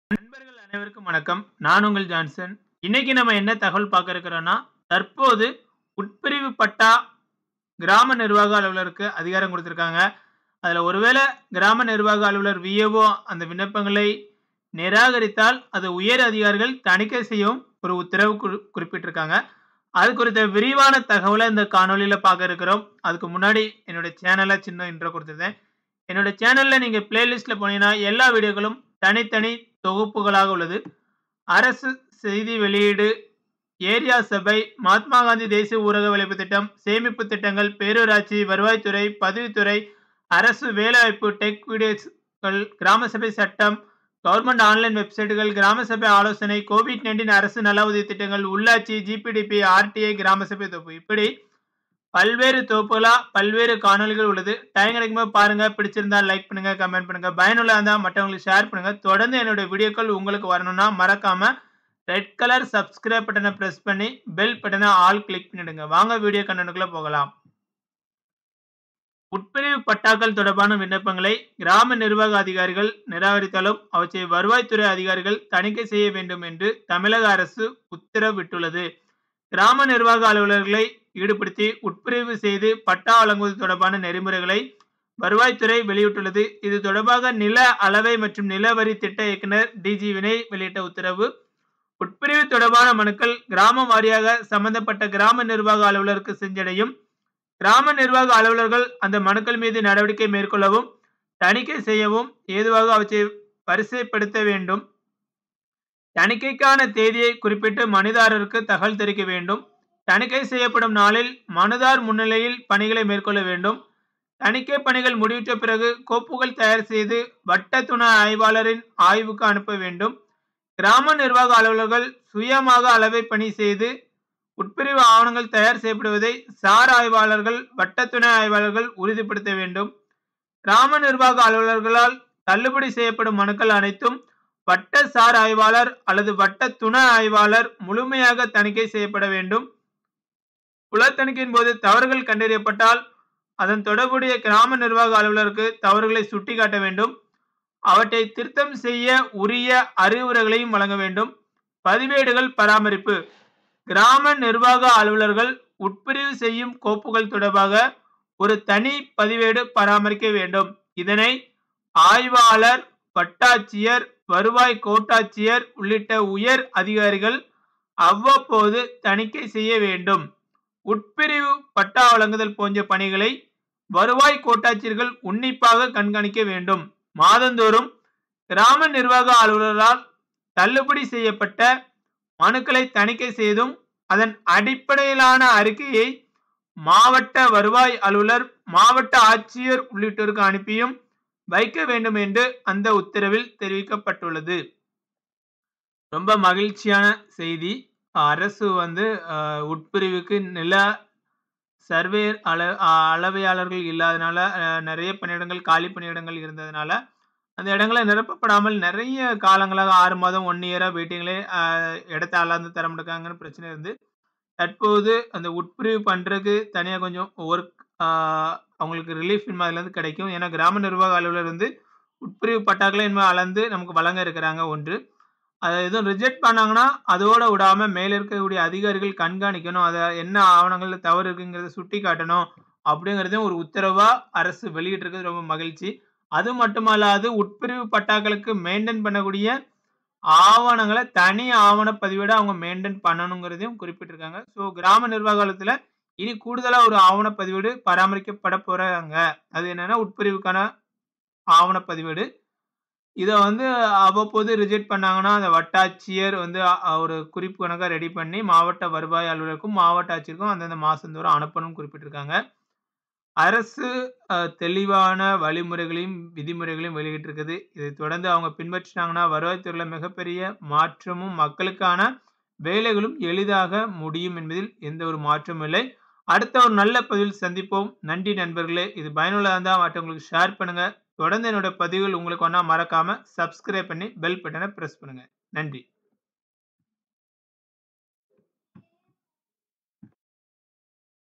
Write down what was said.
நண்பர்கள் அனைவருக்கும் வணக்கம். நான் உங்கள் ஜான்சன். இன்னைக்கு நம்ம என்ன தகவல் பார்க்க இருக்கிறோம்னா, தற்போது உட்பிரிவு பட்டா கிராம நிர்வாக அலுவலருக்கு அதிகாரம் குடுத்திருக்காங்க. அதுல ஒருவேள கிராம நிர்வாக அலுவலர் விஏஓ அந்த விண்ணப்பங்களை நிராகரித்தால், அது உயர் அதிகாரிகள் தணிக்கை செய்யவும் ஒரு உத்தரவு குறி குறிப்பிட்டிருக்காங்க. அது குறித்த விரிவான தகவல இந்த காணொளியில பார்க்க இருக்கிறோம். அதுக்கு முன்னாடி என்னோட சேனல சின்ன இன்ட்ரோ குடுத்துருந்தேன். என்னோட சேனல்ல நீங்க பிளேலிஸ்ட்ல போனீங்கன்னா, எல்லா வீடியோக்களும் தனித்தனி தொகுப்புகளாக உள்ளது. அரசு செய்தி வெளியீடு, ஏரியா சபை, மகாத்மா காந்தி தேசிய ஊரக வேலைவாய்ப்பு திட்டம், சேமிப்பு திட்டங்கள், பேரூராட்சி, வருவாய்த்துறை, பதிவுத்துறை, அரசு வேலைவாய்ப்பு, டெக் வீடியோஸ்கள், கிராம சபை சட்டம், கவர்ன்மென்ட் ஆன்லைன் வெப்சைட்டுகள், கிராம சபை ஆலோசனை, கோவிட்-19 அரசு நல உதவி திட்டங்கள், உள்ளாட்சி, ஜிபிடிபி, ஆர்டிஐ, கிராம சபை தொகுப்பு இப்படி பல்வேறு தொகுப்புகளா பல்வேறு காணொளிகள் உள்ளது. டைம் கிடைக்கும்போது பாருங்க. பிடிச்சிருந்தா லைக் பண்ணுங்க, கமெண்ட் பண்ணுங்க. பயனுள்ளதா இருந்தா மற்றவங்களுக்கு ஷேர் பண்ணுங்க. தொடர்ந்து என்னுடைய வீடியோக்கள் உங்களுக்கு வரணும்னா மறக்காம ரெட் கலர் சப்ஸ்கிரைப் பட்டன பிரஸ் பண்ணி, பெல் பட்டன ஆல் கிளிக் பண்ணிடுங்க. வாங்க வீடியோ கன்டென்ட்க்குள்ள போகலாம். உட்பிரிவு பட்டாக்கள் தொடர்பான விண்ணப்பங்களை கிராம நிர்வாக அதிகாரிகள் நிராகரித்தாலும், அவற்றை வருவாய்த்துறை அதிகாரிகள் தணிக்கை செய்ய வேண்டும் என்று தமிழக அரசு உத்தரவிட்டுள்ளது. கிராம நிர்வாக அலுவலர்களை ஈடுபடுத்தி உட்பிரிவு செய்து பட்டா வழங்குவது தொடர்பான நெறிமுறைகளை வருவாய்த்துறை வெளியிட்டுள்ளது. இது தொடர்பாக நில அளவை மற்றும் நில வரி திட்ட இயக்குனர் டி.ஜி. வினய் வெளியிட்ட உத்தரவு உட்பிரிவு தொடர்பான மனுக்கள் கிராமம் வாரியாக சம்பந்தப்பட்ட கிராம நிர்வாக அலுவலருக்கு சென்றடையும். கிராம நிர்வாக அலுவலர்கள் அந்த மனுக்கள் மீது நடவடிக்கை மேற்கொள்ளவும், தணிக்கை செய்யவும் ஏதுவாக அவற்றை வரிசைப்படுத்த வேண்டும். தணிக்கைக்கான தேதியை குறிப்பிட்டு மனுதாரருக்கு தகவல் தெரிவிக்க வேண்டும். தணிக்கை செய்யப்படும் நாளில் மனுதார் முன்னிலையில் பணிகளை மேற்கொள்ள வேண்டும். தணிக்கை பணிகள் முடிவுற்ற பிறகு கோப்புகள் தயார் செய்து வட்ட துணை ஆய்வாளரின் ஆய்வுக்கு அனுப்ப வேண்டும். கிராம நிர்வாக அலுவலர்கள் சுயமாக அளவை பணி செய்து உட்பிரிவு ஆவணங்கள் தயார் செய்யப்படுவதை சார் ஆய்வாளர்கள், வட்ட துணை ஆய்வாளர்கள் உறுதிப்படுத்த வேண்டும். கிராம நிர்வாக அலுவலர்களால் தள்ளுபடி செய்யப்படும் மனுக்கள் அனைத்தும் வட்ட சார் ஆய்வாளர் அல்லது வட்ட துணை ஆய்வாளர் முழுமையாக தணிக்கை செய்யப்பட வேண்டும். புலத் தணிக்கையின் போது தவறுகள் கண்டறியப்பட்டால், அதன் தொடர்புடைய கிராம நிர்வாக அலுவலருக்கு தவறுகளை சுட்டிக்காட்ட வேண்டும். அவற்றை திருத்தம் செய்ய உரிய அறிவுரைகளையும் வழங்க வேண்டும். பதிவேடுகள் பராமரிப்பு கிராம நிர்வாக அலுவலர்கள் உட்பிரிவு செய்யும் கோப்புகள் தொடர்பாக ஒரு தனி பதிவேடு பராமரிக்க வேண்டும். இதனை ஆய்வாளர், வட்டாட்சியர், வருவாய் கோட்டாட்சியர் உள்ளிட்ட உயர் அதிகாரிகள் அவ்வப்போது தணிக்கை செய்ய வேண்டும். உட்பிரிவு பட்டா வழங்குதல் போன்ற பணிகளை வருவாய் கோட்டாட்சியர்கள் உன்னிப்பாக கண்காணிக்க வேண்டும். மாதந்தோறும் கிராம நிர்வாக அலுவலரால் தள்ளுபடி செய்யப்பட்ட மனுக்களை தணிக்கை செய்தும், அதன் அடிப்படையிலான அறிக்கையை மாவட்ட வருவாய் அலுவலர், மாவட்ட ஆட்சியர் உள்ளிட்டோருக்கு அனுப்பியும் வைக்க வேண்டும் என்று அந்த உத்தரவில் தெரிவிக்கப்பட்டுள்ளது. ரொம்ப மகிழ்ச்சியான செய்தி. அரசு வந்து அ உட்பிரிவுக்கு நில சர்வேயர் அள அளவையாளர்கள் இல்லாதனால அ நெறைய பணியிடங்கள் காலி பணியிடங்கள் இருந்ததுனால, அந்த இடங்கள நிரப்பப்படாமல் நெறைய காலங்களாக 6 மாதம், 1 இயரா வெயிட்டிங்லயே அ இடத்த அளந்து தர மாட்டேங்கிறாங்கன்னு பிரச்சனை இருந்து, தற்போது அந்த உட்பிரிவு பண்றதுக்கு தனியா கொஞ்சம் ஒர்க் ஆ அவங்களுக்கு ரிலீஃப் இனிமே அதுலருந்து கிடைக்கும். ஏன்னா கிராம நிர்வாக அலுவலர் வந்து உட்பிரிவு பட்டாக்கள இனிமே அளந்து நமக்கு வழங்க இருக்கிறாங்க ஒன்று. அத எதுவும் ரிஜெக்ட் பண்ணாங்கன்னா, அதோட விடாம மேல இருக்கக்கூடிய அதிகாரிகள் கண்காணிக்கணும். அத என்ன ஆவணங்கள்ல தவறு இருக்குங்கிறத சுட்டிக்காட்டணும். அப்படிங்கிறதையும் ஒரு உத்தரவா அரசு வெளியிட்டிருக்கிறது ரொம்ப மகிழ்ச்சி. அது மட்டுமல்லாது உட்பிரிவு பட்டாக்களுக்கு மெயின்டெயின் பண்ணக்கூடிய ஆவணங்கள தனி ஆவண பதிவேடா அவங்க மெயின்டெயின் பண்ணணுங்கிறதையும் குறிப்பிட்டிருக்காங்க. ஸோ கிராம நிர்வாக அலுவலகத்துல இனி கூடுதலா ஒரு ஆவண பதிவேடு பராமரிக்கப்பட போறாங்க. அது என்னன்னா உட்பிரிவுக்கான ஆவண பதிவேடு. இத வந்து அவ்வப்போது ரிஜெக்ட் பண்ணாங்கன்னா, அந்த வட்டாட்சியர் வந்து அ ஒரு குறிப்பு கணக்கா ரெடி பண்ணி மாவட்ட வருவாய் அலுவலருக்கும், மாவட்ட ஆட்சியருக்கும் அந்தந்த மாசந்தோறும் அனுப்பணும்னு குறிப்பிட்டிருக்காங்க. அரசு அ தெளிவான வழிமுறைகளையும், விதிமுறைகளையும் வெளியிட்டிருக்குது. இதை தொடர்ந்து அவங்க பின்பற்றினாங்கன்னா, வருவாய்த்துறையில மிகப்பெரிய மாற்றமும், மக்களுக்கான வேலைகளும் எளிதாக முடியும் என்பதில் எந்த ஒரு மாற்றமும் இல்லை. அடுத்த ஒரு நல்ல பதிவில் சந்திப்போம். நன்றி நண்பர்களே. இது பயனுள்ளதா இருந்தா மற்றவங்களுக்கு ஷேர் பண்ணுங்க. தொடர்ந்து என்னோட பதிவுகள் உங்களுக்கு வந்தா மறக்காம சப்ஸ்கிரைப் பண்ணி பெல் பட்டன பிரஸ் பண்ணுங்க. நன்றி.